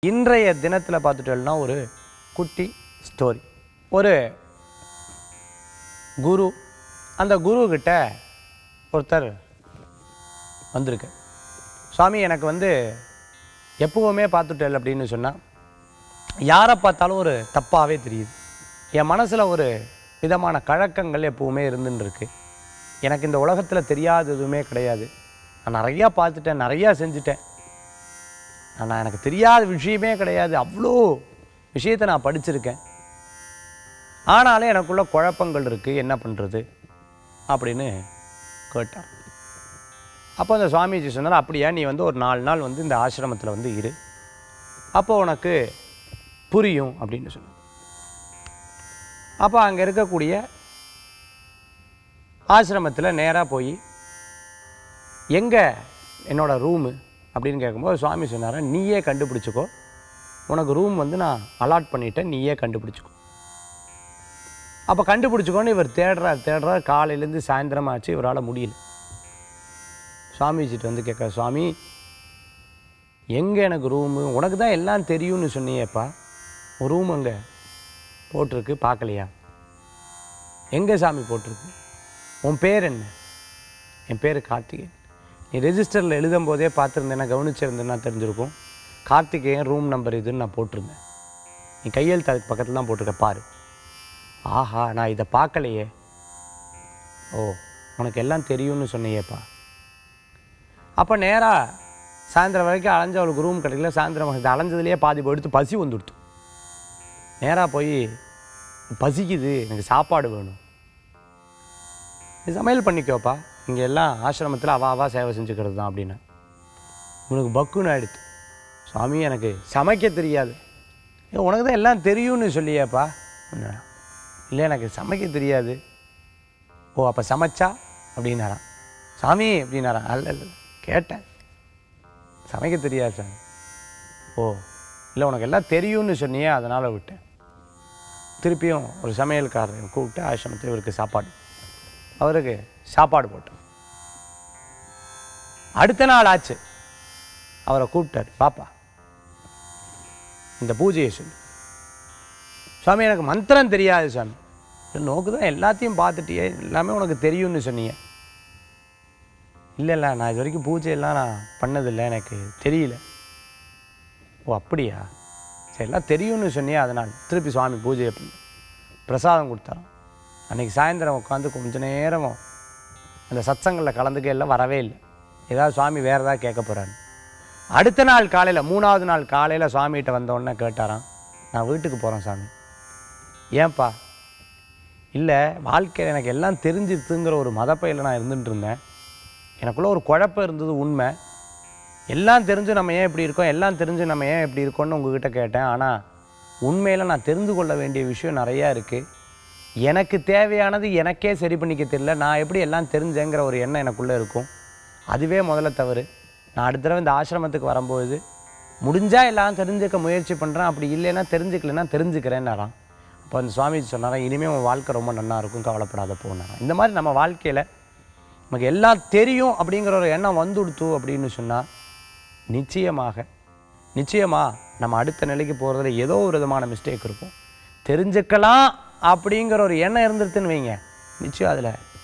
இன்றைய தினத்தில் பார்த்துட்டோம்னா ஒரு குட்டி ஸ்டோரி ஒரு குரு அந்த குரு கிட்ட ஒருத்தர் வந்திருக்கு சுவாமி எனக்கு வந்து எப்பவுமே பார்த்துட்டேன் அப்படின்னு சொன்னால் யாரை பார்த்தாலும் ஒரு தப்பாகவே தெரியுது என் மனசில் ஒரு விதமான கழக்கங்கள் எப்பவுமே இருந்துன்னு இருக்கு எனக்கு இந்த உலகத்தில் தெரியாத எதுவுமே கிடையாது நான் நிறையா பார்த்துட்டேன் நிறையா செஞ்சுட்டேன் ஆனால் எனக்கு தெரியாத விஷயமே கிடையாது அவ்வளோ விஷயத்தை நான் படிச்சிருக்கேன் ஆனாலும் எனக்குள்ள குழப்பங்கள் இருக்குது என்ன பண்ணுறது அப்படின்னு கேட்டான் அப்போ அந்த சுவாமிஜி சொன்னார் அப்படியா நீ வந்து ஒரு நாலு நாள் வந்து இந்த ஆசிரமத்தில் வந்து இரு அப்போ உனக்கு புரியும் அப்படின்னு சொன்னார் அப்போ அங்கே இருக்கக்கூடிய ஆசிரமத்தில் நேராக போய் எங்கே என்னோட ரூமு அப்படின்னு கேட்கும்போது சுவாமி சொன்னார் நீயே கண்டுபிடிச்சிக்கோ உனக்கு ரூம் வந்து நான் அலாட் பண்ணிட்டேன் நீயே கண்டுபிடிச்சிக்கோ அப்போ கண்டுபிடிச்சிக்கோன்னு இவர் தேடுறார் தேடுறார் காலையிலேருந்து சாயந்தரம் ஆச்சு இவரால் முடியல சுவாமிஜிட்டு வந்து கேட்க சுவாமி எங்கே எனக்கு ரூமு உனக்கு தான் எல்லாம் தெரியும்னு சொன்னியேப்பா உன் ரூம் அங்கே போட்டிருக்கு பார்க்கலையா எங்கே சாமி போட்டிருக்கு உன் பேர் என்ன என் பேர் கார்த்திகேயன் நீ ரெஜிஸ்டரில் எழுதும் போதே பார்த்துருந்தேன்னா கவனிச்சிருந்தேன்னா தெரிஞ்சிருக்கும் கார்த்திகேயன் ரூம் நம்பர் இதுன்னு நான் போட்டிருந்தேன் நீ கையெழுத்து அதுக்கு பக்கத்தில் தான் போட்டிருக்க பாரு ஆஹா நான் இதை பார்க்கலையே ஓ உனக்கு எல்லாம் தெரியும்னு சொன்னியேப்பா அப்போ நேராக சாயந்தரம் வரைக்கும் அலைஞ்ச அவளுக்கு ரூம் கிடைக்கல சாயந்தரம் இது அலைஞ்சதுலேயே பாதி போயிடுத்து பசி வந்துடுத்து நேராக போய் பசிக்குது எனக்கு சாப்பாடு வேணும் நீ சமையல் பண்ணிக்கோப்பா இங்கே எல்லாம் ஆசிரமத்தில் அவா அவா சேவை செஞ்சுக்கிறது தான் அப்படின்னு உனக்கு பக்குன்னு ஆயிடுத்து சுவாமி எனக்கு சமைக்க தெரியாது ஏ உனக்கு தான் எல்லாம் தெரியும்னு சொல்லியேப்பா அப்படின்னா இல்லை எனக்கு சமைக்க தெரியாது ஓ அப்போ சமைச்சா அப்படின்னாராம் சாமி அப்படின்னாராம் அல்ல இல்லை கேட்டேன் சமைக்க தெரியாது சாமி ஓ இல்லை உனக்கு எல்லாம் தெரியும்னு சொன்னியே அதனால் விட்டேன் திருப்பியும் ஒரு சமையல்காரரை கூப்பிட்டு ஆசிரமத்தில் இவருக்கு சாப்பாடு அவருக்கு சாப்பாடு போட்டோம் அடுத்த நாள் ஆச்சு அவரை கூப்பிட்டார் பாப்பா இந்த பூஜையை சொல்லு சுவாமி எனக்கு மந்திரம் தெரியாது சாமி நோக்கு தான் எல்லாத்தையும் பார்த்துட்டியே எல்லாமே உனக்கு தெரியும்னு சொன்னீங்க இல்லை இல்லை நான் இது வரைக்கும் பூஜையெல்லாம் நான் பண்ணதில்லை எனக்கு தெரியல ஓ அப்படியா சரி எல்லாம் தெரியும்னு சொன்னியே அதனால் திருப்பி சுவாமி பூஜையை பண்ணு பிரசாதம் கொடுத்தாராம் அன்றைக்கி சாயந்தரம் உட்காந்து கொஞ்ச நேரம் அந்த சத்சங்களில் கலந்துக்க எல்லாம் வரவே இல்லை ஏதாவது சுவாமி வேறு ஏதாவது கேட்க போகிறாரு அடுத்த நாள் காலையில் மூணாவது நாள் காலையில் சுவாமிகிட்ட வந்த உடனே கேட்டாராம் நான் வீட்டுக்கு போகிறேன் சாமி ஏன்பா இல்லை வாழ்க்கையில் எனக்கு எல்லாம் தெரிஞ்சிருத்துங்கிற ஒரு மதப்பையில் நான் இருந்துட்டு இருந்தேன் எனக்குள்ள ஒரு குழப்பம் இருந்தது உண்மை எல்லாம் தெரிஞ்சு நம்ம ஏன் இப்படி இருக்கோம் எல்லாம் தெரிஞ்சு நம்ம ஏன் இப்படி இருக்கோம்னு உங்ககிட்ட கேட்டேன் ஆனால் உண்மையில் நான் தெரிந்து கொள்ள வேண்டிய விஷயம் நிறையா இருக்குது எனக்கு தேவையானது எனக்கே சரி பண்ணிக்க தெரியல நான் எப்படி எல்லாம் தெரிஞ்சேங்கிற ஒரு எண்ணம் எனக்குள்ளே இருக்கும் அதுவே முதல்ல தவறு நான் அடுத்த தடவை இந்த ஆசிரமத்துக்கு வரும்போது முடிஞ்சால் எல்லாம் தெரிஞ்சுக்க முயற்சி பண்ணுறேன் அப்படி இல்லைன்னா தெரிஞ்சுக்கலைன்னா தெரிஞ்சுக்கிறேன்னாராம் அப்போ அந்த சுவாமிஜி சொன்னாராம் இனிமேல் உன் வாழ்க்கை ரொம்ப நல்லா இருக்கும் கவலைப்படாத போனாராம் இந்த மாதிரி நம்ம வாழ்க்கையில் நமக்கு எல்லாம் தெரியும் அப்படிங்கிற ஒரு எண்ணம் வந்துடுத்து அப்படின்னு சொன்னால் நிச்சயமாக நிச்சயமாக நம்ம அடுத்த நிலைக்கு போகிறதுல ஏதோ ஒரு விதமான மிஸ்டேக் இருக்கும் தெரிஞ்சுக்கலாம் அப்படிங்கிற ஒரு எண்ணம் இருந்துருதுன்னு வைங்க நிச்சயம் அதில்